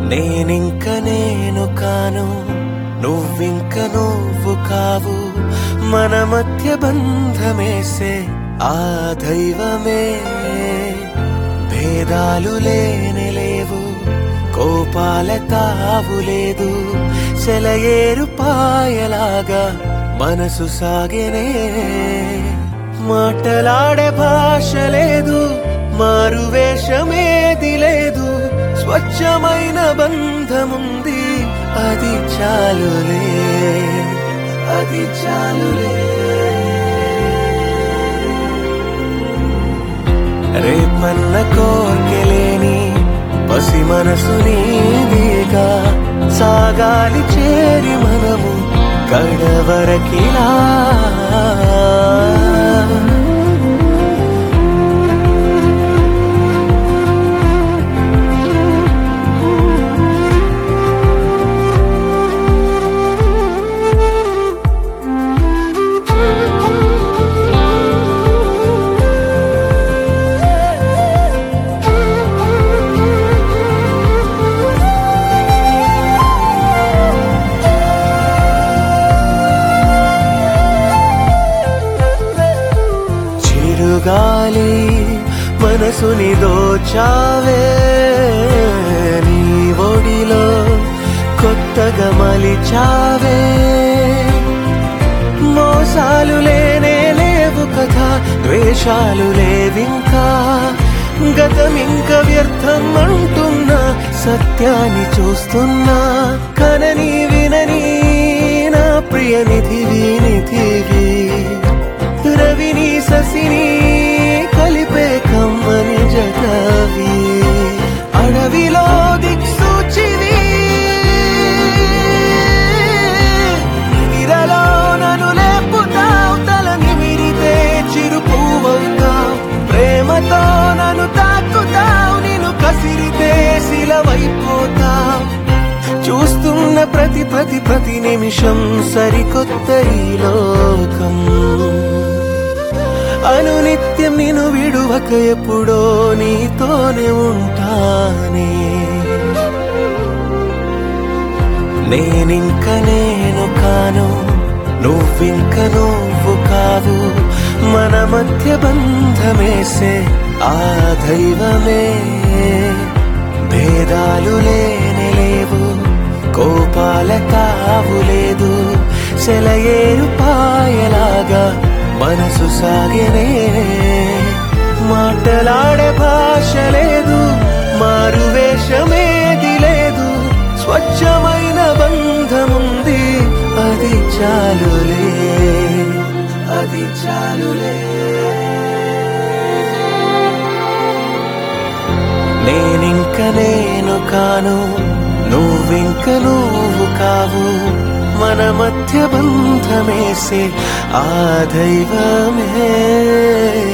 నేనింక నేను కాను నువ్వింక నువ్వు కావు మన మధ్య బంధమేసే ఆ దైవమే భేదాలు లేని లేవు కోపాల తావు లేదు సెలయేరు పాయలాగా మనసు సాగెనే మాటలాడే భాష లేదు మారు వేషమేది లేదు స్వచ్ఛమైన బంధముంది అది చాలులే అది చాలులే రేపన్న కోర్కెలేని పసి మనసు నీదిగా సాగాలి చేరి మనము కడవరకిలా చిరుగాలి మనసుని దోచావే నీ ఒడిలో కొత్తగా మలిచావే మోసాలు లేనే లేవు కదా ద్వేషాలు లేవింకా గతమింక వ్యర్థం అంటున్నా సత్యాన్ని చూస్తున్నా కనని వినని నా ప్రియ నిధివి నిధివి రవిని ససిని కలిపే కమ్మని జగవి అడవిలో దిక్సూచివి నిరలో నన్ను లేపుతావు తల నిమిరితే చిరుపువవుతావు ప్రేమతో నన్ను తాకుతావు నేను కసిరితే శిలవైపోతావు చూస్తున్న ప్రతి ప్రతి ప్రతి నిమిషం సరికొత్త ఈ లోకం అనునిత్యం నేను విడువక ఎప్పుడో నీతోనే ఉంటానే నేనింక నేను కాను నువ్వింక నువ్వు కావు మన మధ్య బంధమేసే ఆ దైవమే భేదాలు లేని లేవు కోపాల తావు లేదు సెలయేరు పాయలాగా మనసు సాగెనే మాటలాడే భాష లేదు మారు వేషమేది లేదు స్వచ్ఛమైన బంధముంది అది చాలులే అది చాలులే నేనింక నేను కాను నువ్వింక నువ్వు కావు మన మధ్య బంధమేసే ఆ దైవమే